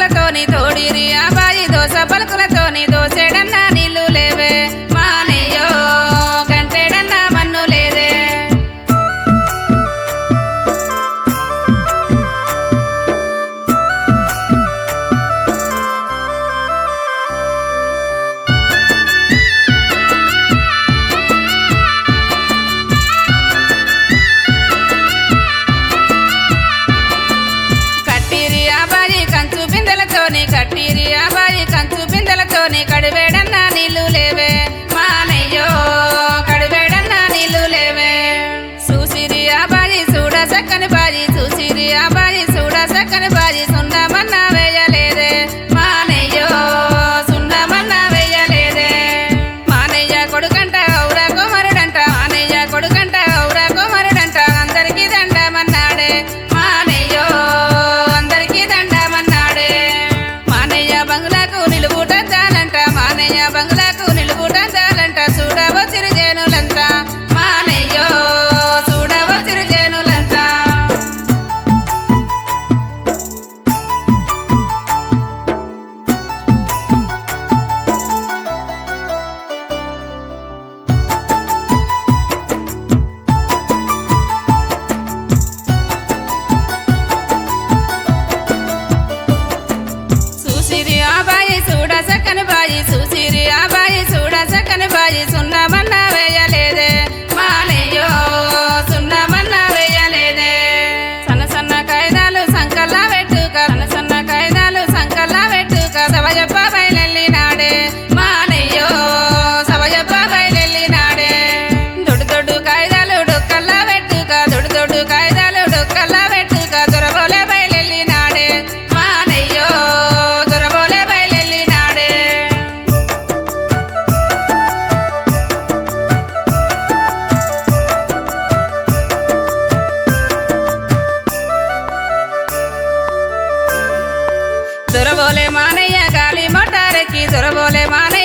పలుకులతోని తోడిరి అబాయి దోస పలుకులతోని దోసేడన్నా నీళ్లు లేవే మానయ్యో గంటేడన్నా మన్ను లేదే కట్టిరి అబాయి కంచు బిందెలతోని కట్టిరి అబాయి కంచు బిందెలతోని కడివేడన్నా నీళ్లు లేవే మానయ్యో కడివేడన్నా నీళ్లు లేవే చూసిరి అబాయి చూడ చక్కని బాజీ చూసిరి అబాయి చూడ చక్కని బాజీ సున్నమన్నా వేయలేదే మానయ్యో సున్నమన్నా వేయలేదే మానయ్య కొడుకంట ఔరా కుమారుడంట మానయ్య కొడుకంట ఔరా కుమారుడంట అందరికీ దండమన్నాడే మానయ్యో అందరికీ దండమన్నాడే మానయ్య బంగ్లాకు నిలుగుటంతానంట మానయ్య బంగ్లాకు నిలుగుటంతాలంట చూడవచ్చిరు జేనులంతా మానయ్యో చూడవచ్చిరు జేనులంతా చూసిరి ఆబాయి చూడ సక్కని బాయి చూసిరి ఆబాయి చూడ సక్కని బాయి సున్నమన్న వేయలేదే మానయ్యో సున్నమన్న వేయలేదే సన్న సన్న కాయిదాలు సంకల్లా పెట్టుక సన్న సన్న కాయిదాలు సంకల్లా పెట్టుక సవజప్ప బయలెళ్ళినాడే మానయ్యో సవజప్ప బయలెళ్ళినాడే దొడ్డు దొడ్డు కాయిదాలు డొక్కల్లా పెట్టుక దొడ్డు దొడ్డు కాయిదాలు డొక్కల్లా పెట్టుక దొరబోలే బయలెళ్ళినాడే మానయ్యో దొరబోలే బయలెళ్ళినాడే దొరబోలే మానయ్య గాలి మోటారెక్కి దొరబోలే మానయ్య